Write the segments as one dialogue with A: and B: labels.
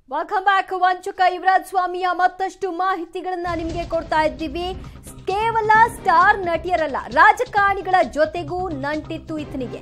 A: Welcome back ವಂಚುಕ Yuvraj ಸ್ವಾಮಿಯ ಮತ್ತಷ್ಟು ಮಾಹಿತಿಗಳನ್ನ ನಿಮಗೆ ಕೊಡ್ತಾ ಇದ್ದೀವಿ ಕೇವಲ ಸ್ಟಾರ್ ನಟಿಯರಲ್ಲ ರಾಜಕಾರಣಿಗಳ ಜೊತೆಗೂ ನಂಟಿತ್ತು ಈತನಿಗೆ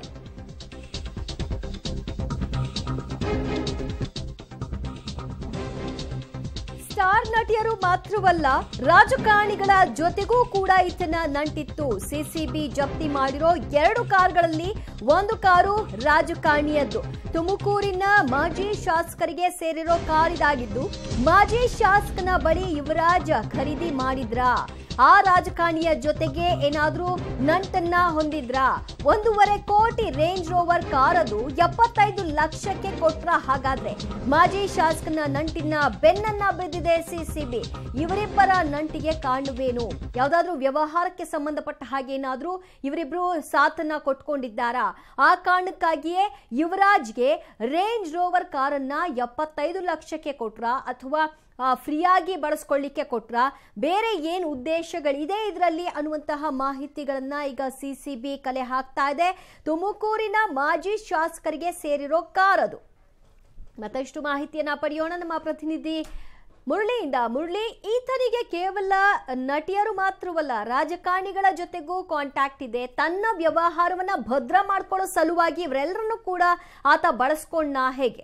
A: ಸ್ಟಾರ್ ನಟಿಯರು ಮಾತ್ರವಲ್ಲ ರಾಜಕಾರಣಿಗಳ ಜೊತೆಗೂ ಕೂಡ ಈತನ ನಂಟಿತ್ತು ಸಿಸಿಬಿ ಜಪ್ತಿ ಮಾಡಿರೋ ಎರಡು ಕಾರ್ಗಳಲ್ಲಿ ಒಂದು ಕಾರು ರಾಜಕಾರಣಿಯದ್ದು ತುಮಕೂರಿನ ಮಾಜಿ ಶಾಸಕರಿಗೆ ಸೇರಿರೋ ಕಾರ್ ಇದಾಗಿದ್ದು ಮಾಜಿ ಶಾಸಕನ ಬಳಿ ಯುವರಾಜ್ ಖರೀದಿ ಮಾಡಿದ್ರಾ ಆ ರಾಜಕಾರಣಿಯ ಜೊತೆಗೆ ಏನಾದ್ರೂ ನಂಟನ್ನ ಹೊಂದಿದ್ರಾ ಒಂದೂವರೆ ಕೋಟಿ ರೇಂಜ್ ರೋವರ್ ಕಾರ್ ಅದು ಎಪ್ಪತ್ತೈದು ಲಕ್ಷಕ್ಕೆ ಕೊಟ್ರ ಹಾಗಾದ್ರೆ ಮಾಜಿ ಶಾಸಕನ ನಂಟಿನ ಬೆನ್ನನ್ನ ಬಿದ್ದಿದೆ ಸಿಸಿಬಿ ಇವರಿಬ್ಬರ ನಂಟಿಗೆ ಕಾರಣವೇನು ಯಾವ್ದಾದ್ರೂ ವ್ಯವಹಾರಕ್ಕೆ ಸಂಬಂಧಪಟ್ಟ ಹಾಗೆ ಏನಾದ್ರೂ ಇವರಿಬ್ರು ಸಾಥನ್ನ ಕೊಟ್ಕೊಂಡಿದ್ದಾರಾ ಆ ಕಾರಣಕ್ಕಾಗಿಯೇ ಯುವರಾಜ್ಗೆ ರೇಂಜ್ ರೋವರ್ ಕಾರನ್ನ ಎಪ್ಪತ್ತೈದು ಲಕ್ಷಕ್ಕೆ ಕೊಟ್ರ ಅಥವಾ ಫ್ರೀಯಾಗಿ ಬಳಸ್ಕೊಳ್ಳಿಕ್ಕೆ ಕೊಟ್ರ ಬೇರೆ ಏನು ಉದ್ದೇಶಗಳಿದೆ ಇದರಲ್ಲಿ ಅನ್ನುವಂತಹ ಮಾಹಿತಿಗಳನ್ನ ಈಗ ಸಿ ಸಿ ಬಿ ಕಲೆ ಹಾಕ್ತಾ ಇದೆ ತುಮಕೂರಿನ ಮಾಜಿ ಶಾಸಕರಿಗೆ ಸೇರಿರೋ ಕಾರ್ ಅದು ಮತ್ತಷ್ಟು ಮಾಹಿತಿಯನ್ನ ಪಡೆಯೋಣ ನಮ್ಮ ಪ್ರತಿನಿಧಿ ಮುರಳಿಯಿಂದ ಮುರಳಿ ಈತನಿಗೆ ಕೇವಲ ನಟಿಯರು ಮಾತ್ರವಲ್ಲ ರಾಜಕಾರಣಿಗಳ ಜೊತೆಗೂ ಕಾಂಟ್ಯಾಕ್ಟ್ ಇದೆ ತನ್ನ ವ್ಯವಹಾರವನ್ನ ಭದ್ರ ಮಾಡ್ಕೊಳ್ಳೋ ಸಲುವಾಗಿ ಇವರೆಲ್ಲರನ್ನೂ ಕೂಡ ಆತ ಬಳಸ್ಕೊಂಡ ಹೇಗೆ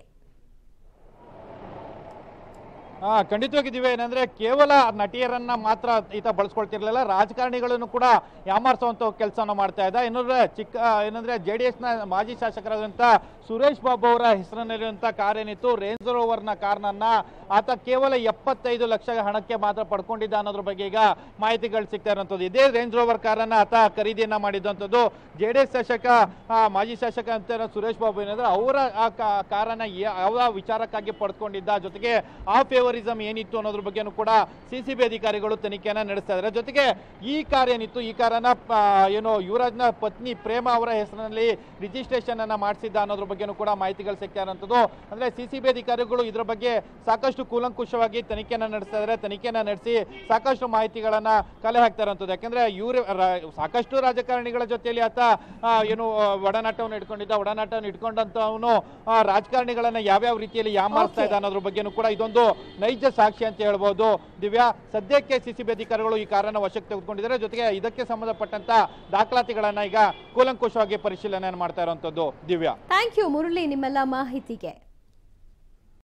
B: ಆ, ಖಂಡಿತವಾಗಿದ್ದೀವಿ ಏನಂದ್ರೆ ಕೇವಲ ನಟಿಯರನ್ನ ಮಾತ್ರ ಈತ ಬಳಸ್ಕೊಳ್ತಿರ್ಲಿಲ್ಲ ರಾಜಕಾರಣಿಗಳನ್ನು ಕೂಡ ಯಾಮಾರಿಸುವಂತ ಕೆಲಸವನ್ನು ಮಾಡ್ತಾ ಇದ್ದ ಇನ್ನೊಂದ್ರೆ ಚಿಕ್ಕ ಆ, ಏನಂದ್ರೆ ಜೆ ಡಿ ಎಸ್ನ ಮಾಜಿ ಶಾಸಕರಾದಂತ ಸುರೇಶ್ ಬಾಬು ಅವರ ಹೆಸರಿನಲ್ಲಿರುವಂತ ಕಾರ್ ಏನಿತ್ತು ರೇಂಜ್ ರೋವರ್ನ ಕಾರ್ನನ್ನ ಆತ ಕೇವಲ ಎಪ್ಪತ್ತೈದು ಲಕ್ಷ ಹಣಕ್ಕೆ ಮಾತ್ರ ಪಡ್ಕೊಂಡಿದ್ದ ಅನ್ನೋದ್ರ ಬಗ್ಗೆ ಈಗ ಮಾಹಿತಿಗಳು ಸಿಗ್ತಾ ಇರುವಂತದ್ದು ಇದೇ ರೇಂಜ್ ರೋವರ್ ಕಾರನ್ನ ಆತ ಖರೀದಿಯನ್ನ ಮಾಡಿದಂಥದ್ದು ಜೆ ಡಿ ಎಸ್ ಶಾಸಕ ಆ, ಮಾಜಿ ಶಾಸಕ ಅಂತ ಏನೋ ಸುರೇಶ್ ಬಾಬು ಏನಂದ್ರೆ ಅವರ ಆ ಕಾ- ಕಾರನ್ನ ಯಾ- ಯಾವ ವಿಚಾರಕ್ಕಾಗಿ ಪಡ್ಕೊಂಡಿದ್ದ ಜೊತೆಗೆ ಆ ಫೇವರಿಸಮ್ ಏನಿತ್ತು ಅನ್ನೋದ್ರ ಬಗ್ಗೆನೂ ಕೂಡ ಸಿ ಸಿ ಬಿ ಅಧಿಕಾರಿಗಳು ತನಿಖೆಯನ್ನ ನಡೆಸ್ತಾ ಇದ್ದಾರೆ ಜೊತೆಗೆ ಈ ಕಾರ್ ಏನಿತ್ತು ಈ ಕಾರನ್ನ ಆ, ಏನು ಯುವರಾಜ್ನ ಪತ್ನಿ ಪ್ರೇಮ ಅವರ ಹೆಸರಿನಲ್ಲಿ ರಿಜಿಸ್ಟ್ರೇಷನ್ ಅನ್ನ ಮಾಡಿಸಿದ್ದ ಅನ್ನೋದ್ರ ಬಗ್ಗೆನೂ ಕೂಡ ಮಾಹಿತಿಗಳು ಸಿಗ್ತಾ ಇರುವಂತದ್ದು ಅಂದ್ರೆ ಸಿ ಸಿ ಬಿ ಅಧಿಕಾರಿಗಳು ಇದ್ರ ಬಗ್ಗೆ ಸಾಕಷ್ಟು ಕೂಲಂಕುಷವಾಗಿ ತನಿಖೆಯನ್ನ ನಡೆಸ್ತಾ ಇದ್ದಾರೆ ತನಿಖೆಯನ್ನ ನಡೆಸಿ ಸಾಕಷ್ಟು ಮಾಹಿತಿಗಳನ್ನ ಕಲೆ ಹಾಕ್ತಾ ಇರುವಂತದ್ದು ಯಾಕಂದ್ರೆ ಇವ್ರ ರ- ಸಾಕಷ್ಟು ರಾಜಕಾರಣಿಗಳ ಜೊತೆಯಲ್ಲಿ ಆತ ಆ, ಏನು ಆ, ಒಡನಾಟವನ್ನು ಇಟ್ಕೊಂಡಿದ್ದ ಒಡನಾಟವನ್ನು ಇಟ್ಕೊಂಡಂತ ಅವನು ರಾಜಕಾರಣಿಗಳನ್ನ ಯಾವ್ಯಾವ ರೀತಿಯಲ್ಲಿ ಯಾಮಾರಿಸ್ತಾ
A: Okay.
B: ಇದ್ದ ಅನ್ನೋದ್ರ ಬಗ್ಗೆನೂ ಕೂಡ ಇದೊಂದು ನೈಜ ಸಾಕ್ಷಿ ಅಂತ ಹೇಳ್ಬೋದು ದಿವ್ಯಾ ಸದ್ಯಕ್ಕೆ ಸಿಸಿಬಿ ಅಧಿಕಾರಿಗಳು ಈ ಕಾರನ್ನ ವಶಕ್ಕೆ ತೆಗೆದುಕೊಂಡಿದ್ದಾರೆ ಜೊತೆಗೆ ಇದಕ್ಕೆ ಸಂಬಂಧಪಟ್ಟಂತ ದಾಖಲಾತಿಗಳನ್ನ ಈಗ ಕೂಲಂಕುಷವಾಗಿ ಪರಿಶೀಲನೆ ಮಾಡ್ತಾ ಇರುವಂತದ್ದು ದಿವ್ಯಾ
A: ಥ್ಯಾಂಕ್ ಯು ಮುರಳಿ ನಿಮ್ಮೆಲ್ಲ ಮಾಹಿತಿಗೆ